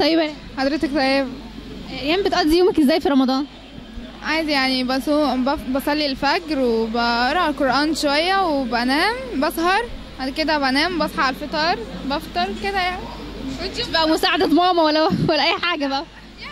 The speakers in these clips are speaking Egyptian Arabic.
طيبه حضرتك طيب ايام بتقضي يومك ازاي في رمضان عادي يعني بصوم بف- بصلي الفجر وبقرا القرآن شوية وبنام بسهر بعد كده بنام بصحى على الفطار بفطر كده يعني مش بقى مساعده ماما ولا ولا اي حاجه بقى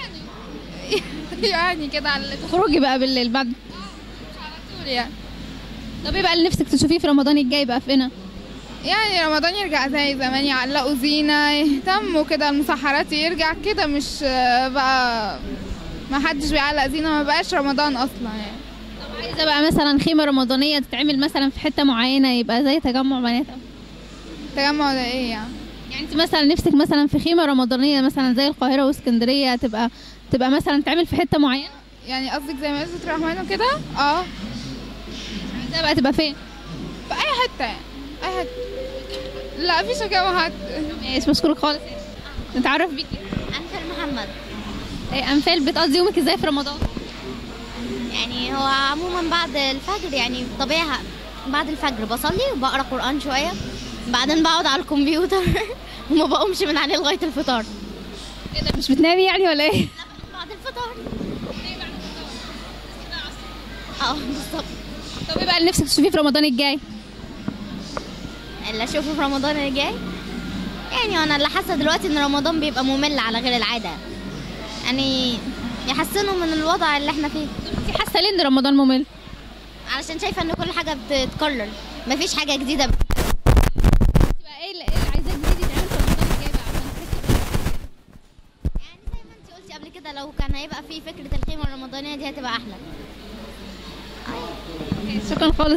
يعني كده على اللي تخرجي بقى بالليل بعد طول يعني طب ايه بقى اللي نفسك تشوفيه في رمضان الجاي بقى في هنا يعني رمضان يرجع زي زمان يعلقوا زينة يهتموا كده المسحرات يرجع كده مش آه، بقى ما حدش بيعلق زينة ما بقاش رمضان أصلا يعني طب عايزه بقى مثلا خيمه رمضانيه تتعمل مثلا في حته معينه يبقى زي تجمع بنات أو- تجمع ده ايه يعني يعني انت مثلا نفسك مثلا في خيمه رمضانيه مثلا زي القاهره واسكندريه تبقى تبقى مثلا تعمل في حته معينه يعني قصدك زي مسجد الرحمن وكده اه عايزاها بقى تبقى فين في أي حتة يعني أي حتة لا مفيش تجمعات ماشي بشكرك خالص نتعرف بيكي أنفل محمد إيه، انفال بتقضي يومك ازاي في رمضان يعني هو عموما بعد الفجر يعني طبيعي ه- بعد الفجر بصلي وبقرا قرآن شوية بعدين بقعد على الكمبيوتر وما بقومش من عليه لغاية الفطار ايه ده مش بتنامي يعني ولا ايه بعد الفطار اه بالظبط طب ايه بقى اللي نفسك تشوفيه في رمضان الجاي اللي اشوفه في رمضان الجاي يعني انا اللي حاسه دلوقتي ان رمضان بيبقى ممل على غير العاده يعني يحسنوا من الوضع اللي احنا فيه انت حاسه ليه ان رمضان ممل علشان شايفه ان كل حاجه بتتكرر مفيش حاجه جديده تبقى ايه اللي إيه اللي عايزاه جديد يتعمل في رمضان الجاي بقى عشان تحسي يعني زي ما انت قلتي قبل كده لو كان هيبقى في فكره الخيمه الرمضانيه دي هتبقى احلى بيه؟ شكرا خالص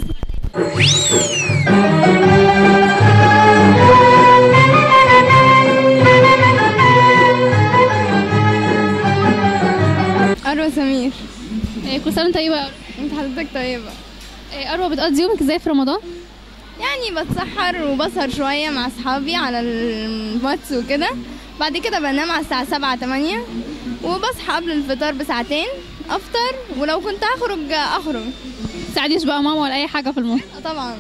أروى سمير إيه، كل سنه وانت طيبه يا أروى. انت حضرتك طيبة إيه، اروى بتقضي يومك ازاي في رمضان يعني بتسحر وبسهر شوية مع أصحابي على الواتس وكده بعد كده بنام على الساعة سبعة تمانية وبصحى قبل الفطار بساعتين أفطر ولو كنت هخرج أخرج تساعديش بقى ماما ولا اي حاجه في الموضوع آه طبعا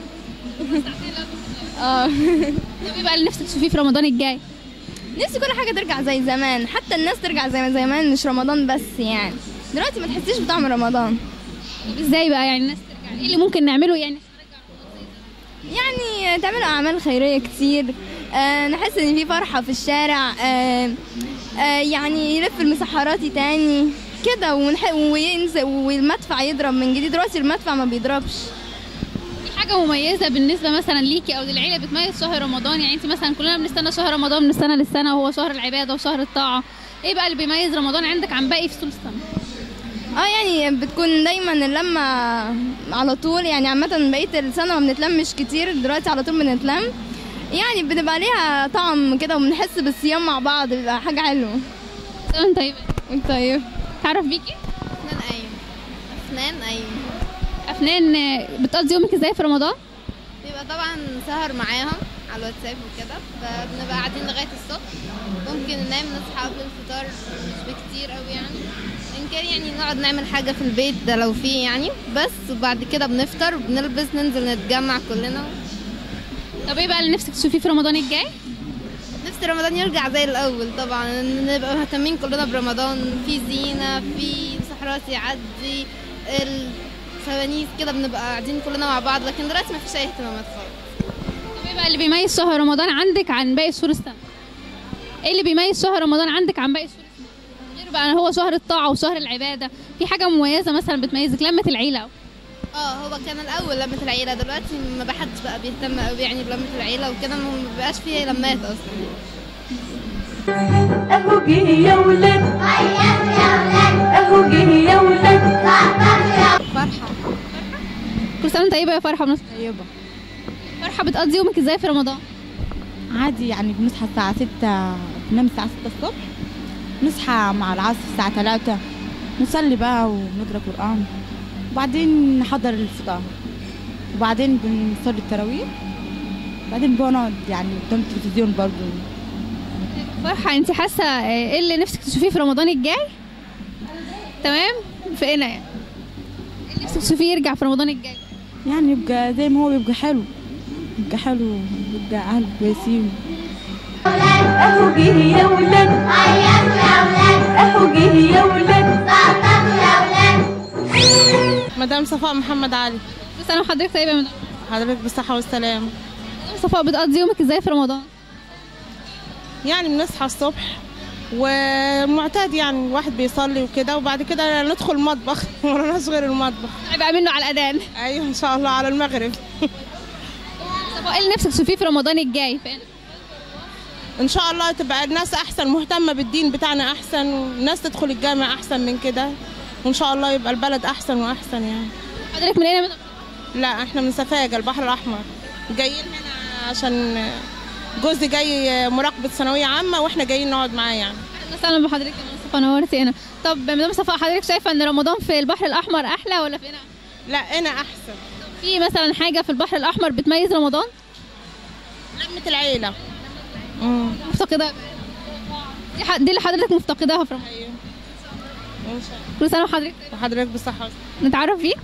اه طب ايه بقى اللي نفسك تشوفيه في رمضان الجاي نفسي كل حاجة ترجع زي زمان حتى الناس ترجع زي زمان مش رمضان بس يعني دلوقتي ما تحسيش بطعم رمضان طب ازاي بقى يعني الناس ترجع ايه اللي ممكن نعمله يعني يعني تعملوا أعمال خيرية كتير آه نحس إن في فرحة في الشارع آه آه يعني يلف المسحراتي تاني كده ونح... وينزل والمدفع يضرب من جديد دلوقتي المدفع ما بيضربش في حاجه مميزه بالنسبه مثلا ليكي او للعيله بتميز شهر رمضان يعني انت مثلا كلنا بنستنى شهر رمضان من السنه للسنه وهو شهر العباده وشهر الطاعه ايه بقى اللي بيميز رمضان عندك عن باقي فصول السنه اه يعني بتكون دايما اللمة على طول يعني عامة بقية السنة ما بنتلمش كتير دلوقتي على طول بنتلم يعني بتبقى ليها طعم كده وبنحس بالصيام مع بعض بيبقى حاجة حلوة سنه طيبه طيب تعرف بيكي افنان ايوه افنان ايوه افنان آه، بتقضي يومك ازاي في رمضان بيبقى طبعا سهر معاهم على الواتساب وكده فبنبقى قاعدين لغايه الصبح ممكن ننام نصحى قبل الفطار مش بكتير قوي يعني ان كان يعني نقعد نعمل حاجه في البيت ده لو فيه يعني بس وبعد كده بنفطر بنلبس ننزل نتجمع كلنا طب ايه بقى اللي نفسك تشوفيه في رمضان الجاي نفس رمضان يرجع زي الاول طبعا إن نبقى مهتمين كلنا برمضان في زينه في سحرات يعدي الفوانيس كده بنبقى قاعدين كلنا مع بعض لكن دلوقتي مفيش اي اهتمامات خالص طب ايه بقى اللي بيميز شهر رمضان عندك عن باقي شهور السنه ايه اللي بيميز شهر رمضان عندك عن باقي شهور السنه غير بقى هو شهر الطاعه وشهر العباده في حاجه مميزه مثلا بتميزك لمه العيله اه هو كان الاول لمة العيلة دلوقتي ما بحدش بقى بيهتم قوي يعني بلمة العيلة وكده ما بقاش فيه لمات اصلا اهو جه يا ولاد اهو جه يا ولاد فرحة كل سنه وانت طيبه يا فرحه بنص... طيبة فرحه بتقضي يومك ازاي في رمضان عادي يعني بنصحى الساعة ستة بننام الساعة ستة الصبح نصحى مع العصر الساعة تلاتة نصلي بقى ونقرا قرآن وبعدين نحضر الفطار وبعدين بنصلي التراويح بعدين بنقعد يعني قدام التلفزيون برضو فرحه انت حاسه آه، ايه اللي نفسك تشوفيه في رمضان الجاي تمام في هنا يعني إيه اللي نفسك تشوفيه يرجع في رمضان الجاي يعني يبقى زي ما هو يبقى حلو يبقى حلو يبقى أهل كويسين اهو جه يا ولاد اهو جه يا ولاد مدام صفاء محمد علي كل سنه وحضرتك طيبه يا مدام حضرتك بالصحة والسلام مدام صفاء بتقضي يومك ازاي في رمضان يعني بنصحى الصبح ومعتاد يعني الواحد بيصلي وكده وبعد كده ندخل المطبخ مرناش غير المطبخ هيبقى منه على الاذان ايوه ان شاء الله على المغرب صفاء ايه اللي نفسك تشوفيه في رمضان الجاي فين ان شاء الله تبقى الناس احسن مهتمة بالدين بتاعنا احسن والناس تدخل الجامع احسن من كده وان شاء الله يبقى البلد احسن واحسن يعني حضرتك منين يا مدام لا احنا من سفاجة البحر الاحمر جايين هنا عشان جوزي جاي مراقبة ثانوية عامة واحنا جايين نقعد معاه يعني اهلا وسهلا بحضرتك يا مدام صفاء نورتي هنا طب مدام صفاء حضرتك شايفه ان رمضان في البحر الاحمر احلى ولا في هنا لا انا احسن في مثلا حاجه في البحر الاحمر بتميز رمضان لمة العيلة امم مفتقدها دي ح- دي اللي حضرتك مفتقداها في رمضان ايوه ان شاء كل سنه وحضرتك الله حضرتك بالصحة والسلامة. نتعرف بيه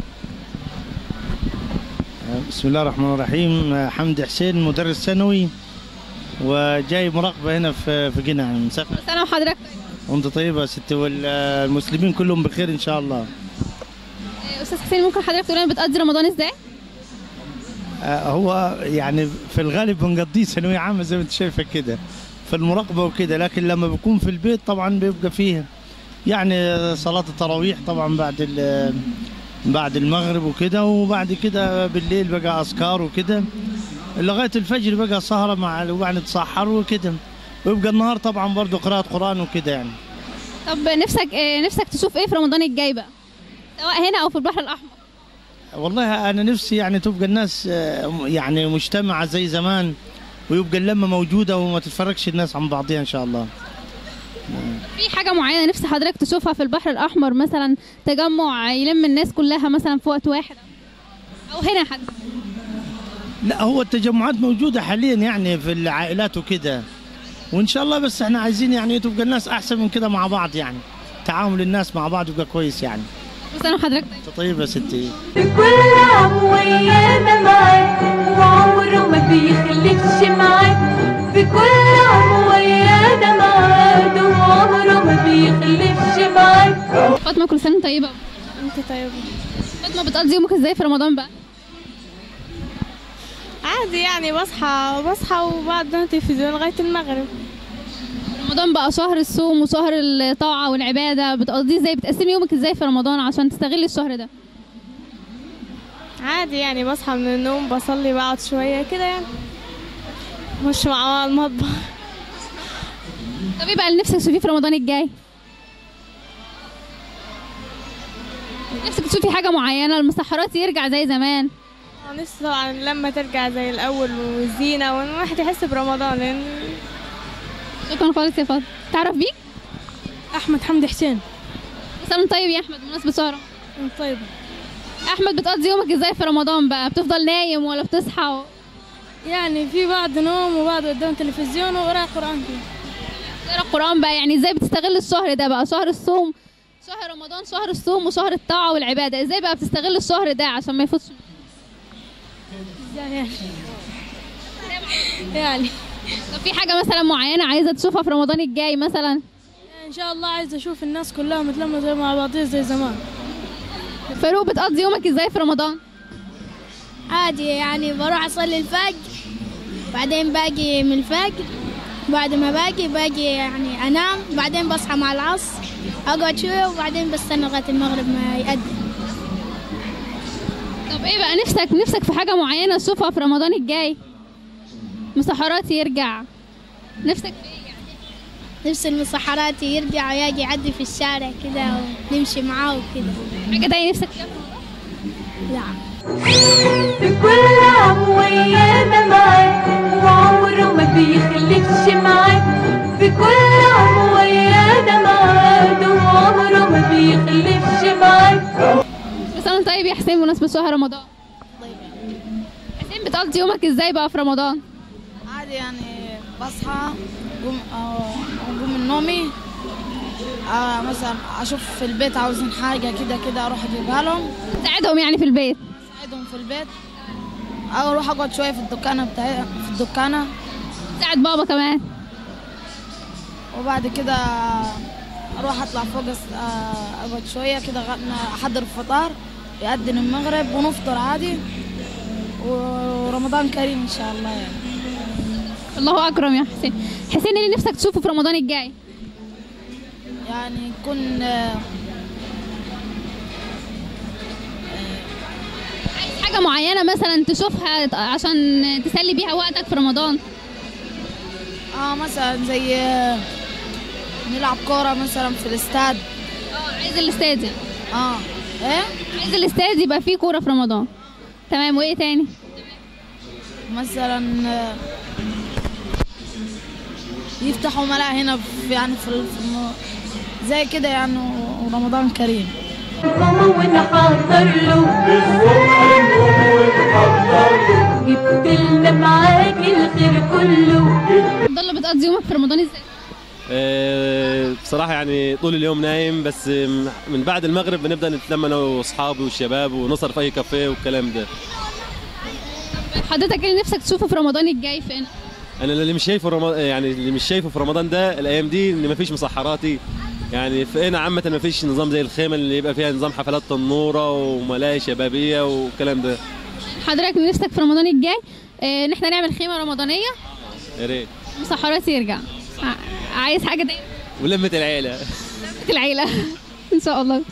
بسم الله الرحمن الرحيم حمدي حسين مدرس ثانوي وجاي مراقبة هنا في في جنة مسافر كل سنه وحضرتك وانت طيبة يا ستي والمسلمين كلهم بخير ان شاء الله إيه، استاذ حسين ممكن حضرتك تقول لنا بتقضي رمضان ازاي آه، هو يعني في الغالب بنقضيه ثانوية عامة زي ما انت شايفة كده في المراقبة وكده لكن لما بكون في البيت طبعا بيبقى فيه يعني صلاة التراويح طبعا بعد ال- بعد المغرب وكده وبعد كده بالليل بقى أذكار وكده لغاية الفجر بقى سهرة مع وبعد نتسحر وكده ويبقى النهار طبعا برضه قراءة قرآن وكده يعني طب نفسك إيه نفسك تشوف ايه في رمضان الجاي بقى سواء هنا او في البحر الاحمر والله انا نفسي يعني تبقى الناس آه، يعني مجتمعه زي زمان ويبقى اللمه موجوده وما تتفرقش الناس عن بعضها ان شاء الله في حاجه معينه نفسي حضرتك تشوفها في البحر الاحمر مثلا تجمع يلم الناس كلها مثلا في وقت واحد او هنا حتى لا هو التجمعات موجوده حاليا يعني في العائلات وكده وان شاء الله بس احنا عايزين يعني تبقى الناس احسن من كده مع بعض يعني تعامل الناس مع بعض يبقى كويس يعني كل سنه وحضرتك طيب. انت طيب يا ستي في كل عام ويانا معاك وعمره ما بيخلفش معاك في كل عام ويانا معاك وعمره ما بيخلفش معاك فاطمه كل سنه طيبه انت طيب فاطمه بتقضي يومك ازاي في رمضان بقى عادي يعني بصحى بصحى وبعد تلفزيون لغاية المغرب رمضان بقى شهر الصوم وشهر الطاعه والعباده بتقضيه ازاي بتقسمي يومك ازاي في رمضان عشان تستغلي الشهر ده عادي يعني بصحى من النوم بصلي بقعد شوية كده يعني مش مع المطبخ طب ايه بقى اللي نفسك تشوفيه في رمضان الجاي نفسك تشوفي حاجه معينه المسحرات يرجع زي زمان نفسي طبعا لما ترجع زي الأول والزينة والواحد يحس برمضان لأن شكرا خالص يا فاطمه تعرف بيك أحمد حمدي حسين كل سنه طيب يا احمد بمناسبه شهر طيب احمد بتقضي يومك ازاي في رمضان بقى بتفضل نايم ولا بتصحى و... يعني في بعض نوم وبعض قدام تلفزيون وقراءة قرآن كده تقرا القران بقى يعني ازاي بتستغل الشهر ده بقى شهر الصوم شهر رمضان شهر الصوم وشهر الطاعه والعباده ازاي بقى بتستغل الشهر ده عشان ما يفوتش يعني يعني طب في حاجه مثلا معينه عايزه تشوفها في رمضان الجاي مثلا إن شاء الله عايز أشوف الناس كلها متلمة زي مع بعضها زي زمان فاروق بتقضي يومك ازاي في رمضان عادي يعني بروح اصلي الفجر بعدين باجي من الفجر بعد ما باجي باجي يعني انام بعدين بصحى مع العصر اقعد شويه وبعدين بستنى لغايه المغرب ما يأذن طب ايه بقى نفسك نفسك في حاجه معينه تشوفها في رمضان الجاي مسحرات يرجع نفسك في ايه يعني نفس المسحرات يرجع ويجي يعدي في الشارع كده ونمشي معاه وكده حاجه تانية نفسك فيها في رمضان؟ لا في كل عام ويانا معاك وعمره ما بيخلفش معاك في كل عام ويانا معاك وعمره ما بيخلفش معاك كل سنه وأنت طيب يا حسين بمناسبه شهر رمضان حسين بتقضي يومك ازاي بقى في رمضان عادي يعني بصحى قوم اقوم من نومي آه مثلا اشوف في البيت عاوزين حاجه كده كده اروح اجيبها لهم تساعدهم يعني في البيت اساعدهم في البيت او اروح اقعد شويه في الدكانه بتاعي في الدكانه تساعد بابا كمان وبعد كده اروح اطلع فوق أس- آه، اقعد شويه كده غ- احضر الفطار يأذن المغرب ونفطر عادي ورمضان كريم ان شاء الله يعني الله اكرم يا حسين حسين ايه اللي نفسك تشوفه في رمضان الجاي يعني يكون آه، عايز حاجه معينه مثلا تشوفها عشان تسلي بيها وقتك في رمضان اه مثلا زي آه، نلعب كوره مثلا في الاستاد اه عايز الاستاد يعني. اه ايه عايز الاستاد يبقى فيه كوره في رمضان تمام وايه تاني مثلا آه، يفتحوا ملاهي هنا في يعني في, ال- في الم- زي كده يعني ورمضان كريم قوم ونحضر له جبت لنا معاك الخير كله عبد الله بتقضي يومك في رمضان ازاي آه، بصراحة يعني طول اليوم نايم بس من بعد المغرب بنبدأ نتلم أنا وأصحابي والشباب ونسهر في أي كافيه والكلام ده حضرتك ايه اللي نفسك تشوفه في رمضان الجاي فين أنا اللي مش شايفه رمضان يعني اللي مش شايفه في رمضان ده الأيام دي إن مفيش مسحراتي يعني في هنا عامة مفيش نظام زي الخيمة اللي يبقى فيها نظام حفلات تنورة وملاهي شبابية والكلام ده حضرتك نفسك في رمضان الجاي آه، ان احنا نعمل خيمه رمضانيه يا ريت مسحرات يرجع ع- عايز حاجه تاني ولمة العيلة العيله ان شاء الله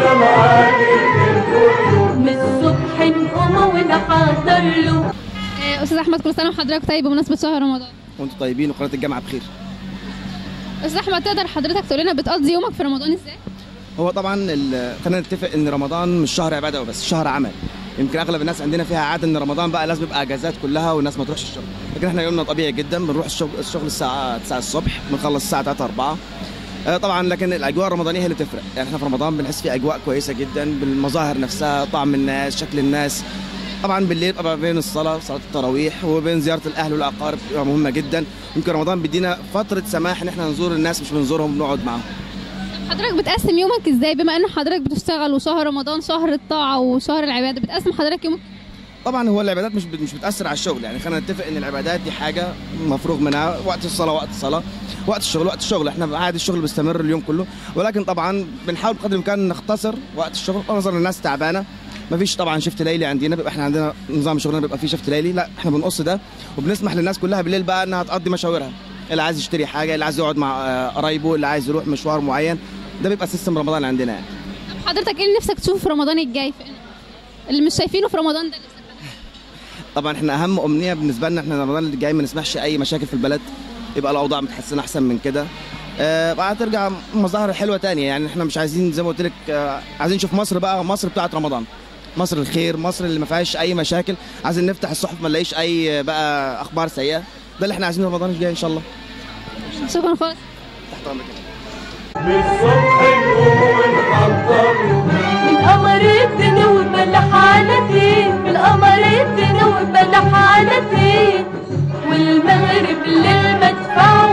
من الصبح نقوم ونحضر له آه، استاذ احمد كل سنه وحضرتك طيب بمناسبه شهر رمضان وانتم طيبين وقناه الجامعه بخير استاذ احمد تقدر حضرتك تقول لنا بتقضي يومك في رمضان ازاي هو طبعا ال- خلينا نتفق ان رمضان مش شهر عباده وبس شهر عمل يمكن اغلب الناس عندنا فيها عاده ان رمضان بقى لازم يبقى اجازات كلها والناس ما تروحش الشغل لكن احنا يومنا طبيعي جدا بنروح الشغل الشغل الساعه 9 الصبح بنخلص الساعه 3 4 آه، طبعا لكن الاجواء الرمضانيه هي اللي بتفرق يعني احنا في رمضان بنحس في اجواء كويسه جدا بالمظاهر نفسها طعم الناس شكل الناس طبعا بالليل بقى بين الصلاه صلاه التراويح وبين زياره الاهل والاقارب بتبقى مهمه جدا يمكن رمضان بيدينا فتره سماح ان احنا نزور الناس مش بنزورهم نقعد معاهم حضرتك بتقسم يومك ازاي بما ان حضرتك بتشتغل وشهر رمضان شهر الطاعه وشهر العباده بتقسم حضرتك يومك طبعا هو العبادات مش بت- مش بتاثر على الشغل يعني خلينا نتفق ان العبادات دي حاجه مفروغ منها وقت الصلاه وقت الصلاه وقت الشغل وقت الشغل احنا عادي الشغل بيستمر اليوم كله ولكن طبعا بنحاول بقدر الامكان نختصر وقت الشغل نظرا للناس تعبانه مفيش طبعا شفت ليلي عندنا بيبقى احنا عندنا نظام شغلنا بيبقى فيه شفت ليلي لا احنا بنقص ده وبنسمح للناس كلها بالليل بقى انها تقضي مشاورها اللي عايز يشتري حاجه اللي عايز يقعد مع آه، قرايبه اللي عايز يروح مشوار معين ده بيبقى سيستم رمضان عندنا يعني طب حضرتك ايه اللي نفسك تشوفه في رمضان الجاي فين اللي مش شايفينه في رمضان ده طبعا احنا اهم امنيه بالنسبه لنا احنا رمضان اللي جاي ما نسمحش اي مشاكل في البلد يبقى الاوضاع متحسنه احسن من كده آه بقى ترجع مظاهر حلوه تانية يعني احنا مش عايزين زي ما قلت لك آه عايزين نشوف مصر بقى مصر بتاعت رمضان مصر الخير مصر اللي ما فيهاش اي مشاكل عايزين نفتح الصحف ما نلاقيش اي بقى اخبار سيئه ده اللي احنا عايزينه رمضان الجاي ان شاء الله شكرا خالص تحت امرك من قمر الذنوب لحالتي من قمر الذنوب لحالتي والمغرب للمدفع